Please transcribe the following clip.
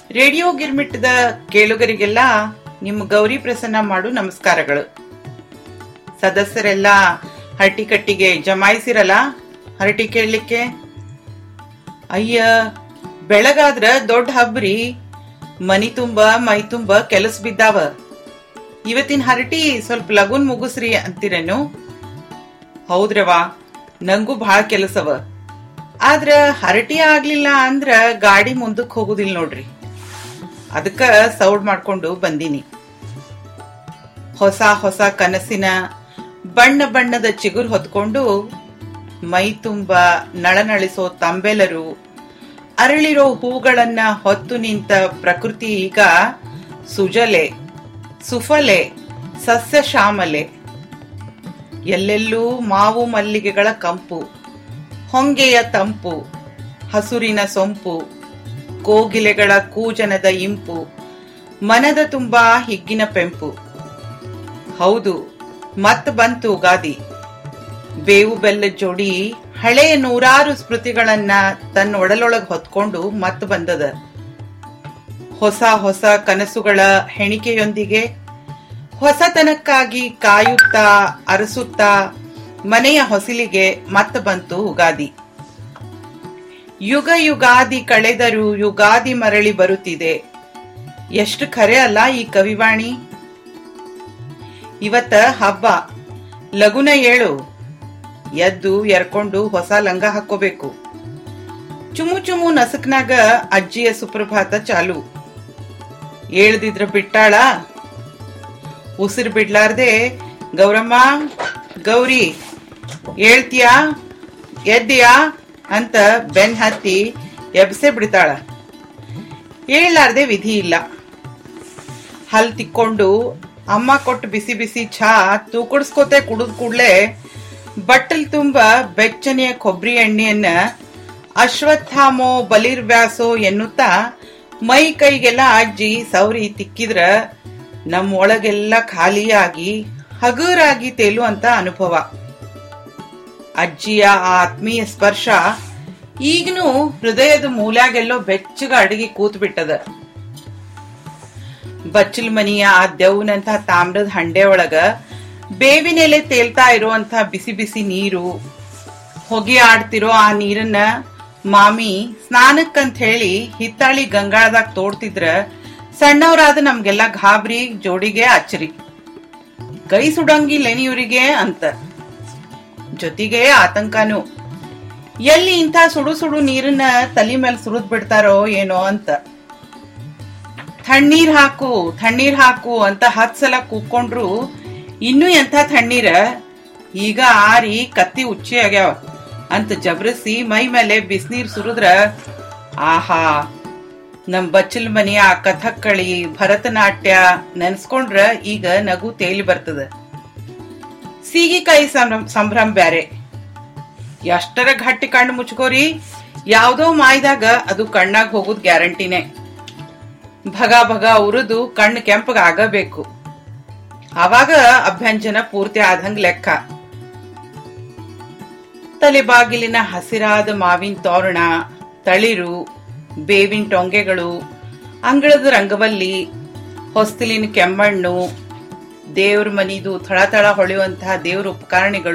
radio ಗಿರ್ಮಿಟ್ಟದ ಕೇಳುಗರಿಗೆಲ್ಲ ನಿಮ್ಮ ಗೌರಿ ಪ್ರಸನ್ನ ಮಾಡು ನಮಸ್ಕಾರಗಳು ಸದಸ್ಯರೆಲ್ಲ ಹರಟಿ ಕಟ್ಟಿಗೆ ಜಮಾಯಿಸಿರಲ್ಲ ಹರಟಿ ಕೇಳಲಿಕ್ಕೆ ಅಯ್ಯ ಬೆಳಗಾದ್ರ ದೊಡ್ಡ ಹಬ್ರಿ ಮನಿ ತುಂಬ ಮೈ ತುಂಬ ಕೆಲಸ ಬಿದ್ದಾವ ಇವತ್ತಿನ ಹರಟಿ ಸ್ವಲ್ಪ ಲಗುನ್ ಮುಗಿಸ್ರಿ ಅಂತೀರೇನು ಹೌದ್ರವಾ ನಂಗೂ ಭಾಳ ಕೆಲಸವ ಆದ್ರ ಹರಟಿ ಆಗ್ಲಿಲ್ಲ ಅಂದ್ರ ಗಾಡಿ ಮುಂದಕ್ಕೆ ಹೋಗುದಿಲ್ಲ ನೋಡ್ರಿ ಅದಕ್ಕ ಸೌಡ್ ಮಾಡ್ಕೊಂಡು ಬಂದೀನಿ ಹೊಸ ಹೊಸ ಕನಸಿನ ಬಣ್ಣ ಬಣ್ಣದ ಚಿಗುರು ಹೊತ್ಕೊಂಡು ಮೈ ತುಂಬ ನಳನಳಿಸೋ ತಂಬೆಲರು ಅರಳಿರೋ ಹೂಗಳನ್ನ ಹೊತ್ತು ನಿಂತ ಪ್ರಕೃತಿ ಈಗ ಸುಜಲೆ ಸುಫಲೆ ಸಸ್ಯ ಶ್ಯಾಮಲೆ ಎಲ್ಲೆಲ್ಲೂ ಮಾವು ಮಲ್ಲಿಗೆಗಳ ಕಂಪು ಹೊಂಗೆಯ ತಂಪು ಹಸುರಿನ ಸೊಂಪು ಕೋಗಿಲೆಗಳ ಕೂಜನದ ಇಂಪು ಮನದ ತುಂಬಾ ಹಿಗ್ಗಿನ ಪೆಂಪು ಹೌದು ಮತ್ ಬಂತು ಉಗಾದಿ ಬೇವು ಬೆಲ್ಲದ ಜೋಡಿ ಹಳೆಯ ನೂರಾರು ಸ್ಮೃತಿಗಳನ್ನ ತನ್ನ ಒಡಲೊಳಗ್ ಹೊತ್ಕೊಂಡು ಮತ್ ಬಂದದ ಹೊಸ ಹೊಸ ಕನಸುಗಳ ಹೆಣಿಕೆಯೊಂದಿಗೆ ಹೊಸತನಕ್ಕಾಗಿ ಕಾಯುತ್ತಾ ಅರಸುತ್ತಾ ಮನೆಯ ಹೊಸಿಲಿಗೆ ಮತ್ತ ಬಂತು ಉಗಾದಿ ಯುಗ ಯುಗಾದಿ ಕಳೆದರೂ ಯುಗಾದಿ ಮರಳಿ ಬರುತ್ತಿದೆ ಎಷ್ಟು ಖರೆ ಅಲ್ಲ ಈ ಕವಿವಾಣಿ ಇವತ್ತ ಹಬ್ಬ ಲಗುನ ಏಳು ಎದ್ದು ಎರ್ಕೊಂಡು ಹೊಸ ಲಂಗ ಹಾಕೋಬೇಕು ಚುಮು ಚುಮು ನಸಕ್ನಾಗ ಅಜ್ಜಿಯ ಸುಪ್ರಭಾತ ಚಾಲು ಏಳ್ದಿದ್ರ ಬಿಟ್ಟಾಳ ಉಸಿರು ಬಿಡ್ಲಾರ್ದೆ ಗೌರಮ್ಮ ಗೌರಿ ಹೇಳ್ತೀಯಾ ಎದ್ದೀಯಾ ಅಂತ ಬೆನ್ ಹತ್ತಿ ಎಬ್ಸೆ ಬಿಡ್ತಾಳ ಹೇಳಲಾರ್ದೆ ವಿಧಿ ಇಲ್ಲ ಹಲ್ ತಿಕ್ಕೊಂಡು ಅಮ್ಮ ಕೊಟ್ಟು ಬಿಸಿ ಬಿಸಿ ಚಹಾ ತೂಕಡಿಸ್ಕೋತೆ ಕುಡಿದ್ ಕೂಡ್ಲೆ ಬಟ್ಟಲ್ ತುಂಬ ಬೆಚ್ಚನೆಯ ಕೊಬ್ಬರಿ ಎಣ್ಣೆಯನ್ನ ಅಶ್ವತ್ಥಾಮೋ ಬಲಿರ್ವ್ಯಾಸೋ ಎನ್ನುತ್ತಾ ಮೈ ಕೈಗೆಲ್ಲ ಅಜ್ಜಿ ಸೌರಿ ತಿಕ್ಕಿದ್ರ ನಮ್ಮ ಒಳಗೆಲ್ಲ ಖಾಲಿಯಾಗಿ ಹಗುರಾಗಿ ತೇಲುವಂತ ಅನುಭವ ಅಜ್ಜಿಯ ಆ ಆತ್ಮೀಯ ಸ್ಪರ್ಶ ಈಗನೂ ಹೃದಯದ ಮೂಲ್ಯಾಗೆಲ್ಲೋ ಬೆಚ್ಚಗ ಅಡಗಿ ಕೂತ್ ಬಿಟ್ಟದ ಬಚ್ಚಲ್ ಮನಿಯ ಆ ದೆವ್ನಂತ ತಾಮ್ರದ ಹಂಡೆ ಒಳಗ ಬೇವಿನೆಲೆ ತೇಲ್ತಾ ಇರುವಂತ ಬಿಸಿ ಬಿಸಿ ನೀರು ಹೊಗೆ ಆಡ್ತಿರೋ ಆ ನೀರನ್ನ ಮಾಮಿ ಸ್ನಾನಕ್ಕಂತ ಹೇಳಿ ಹಿತ್ತಾಳಿ ಗಂಗಾಳದಾಗ ತೋಡ್ತಿದ್ರ ಸಣ್ಣವರಾದ ನಮ್ಗೆಲ್ಲ ಗಾಬರಿ ಜೋಡಿಗೆ ಅಚ್ಚರಿ ಕೈ ಸುಡಂಗಿಲ್ಲೇನಿ ಇವ್ರಿಗೆ ಅಂತ ಜೊತೆಗೆ ಆತಂಕನೂ ಎಲ್ಲಿ ಇಂಥ ಸುಡು ಸುಡು ನೀರನ್ನ ತಲೆ ಮೇಲೆ ಸುರಿದ್ ಬಿಡ್ತಾರೋ ಏನೋ ಅಂತ ತಣ್ಣೀರ್ ಹಾಕು ತಣ್ಣೀರ್ ಹಾಕು ಅಂತ ಹತ್ ಸಲ ಕೂಕೊಂಡ್ರು ಇನ್ನೂ ಎಂಥ ತಣ್ಣೀರ ಈಗ ಆರಿ ಕತ್ತಿ ಉಚ್ಚಿ ಆಗ್ಯಾವ ಅಂತ ಜಬರಿಸಿ ಮೈ ಮೇಲೆ ಬಿಸಿನೀರ್ ಸುರಿದ್ರ ಆಹಾ ನಮ್ ಬಚ್ಚಲ್ ಮನೆಯ ಆ ಕಥಕ್ಕಳಿ ಭರತನಾಟ್ಯ ನೆನ್ಸ್ಕೊಂಡ್ರ ಈಗ ನಗು ತೇಲಿ ಬರ್ತದ ಸೀಗಿಕಾಯಿ ಸಂಭ್ರಮ ಸಂಭ್ರಮ ಬ್ಯಾರೆ ಎಷ್ಟರ ಗಟ್ಟಿ ಕಣ್ಣು ಮುಚ್ಕೋರಿ ಯಾವ್ದೋ ಮಾಯ್ದಾಗ ಅದು ಕಣ್ಣಾಗ ಹೋಗುದ್ ಗ್ಯಾರಂಟಿನೇ ಭಗ ಭಗ ಉರಿದು ಕಣ್ಣು ಕೆಂಪಗ ಆಗಬೇಕು ಆವಾಗ ಅಭ್ಯಂಜನ ಪೂರ್ತಿ ಆದಂಗ್ ಲೆಕ್ಕ ತಲೆಬಾಗಿಲಿನ ಹಸಿರಾದ ಮಾವಿನ ತೋರಣ ತಳಿರು ಬೇವಿನ ಟೊಂಗೆಗಳು ಅಂಗಳದ ರಂಗವಲ್ಲಿ ಹೊಸ್ತಿಲಿನ ಕೆಮ್ಮಣ್ಣು ದೇವ್ರ ಮನಿದು ಥಳ ಥಳ ಹೊಳೆಯುವಂತಹ ದೇವ್ರ ಉಪಕರಣಗಳು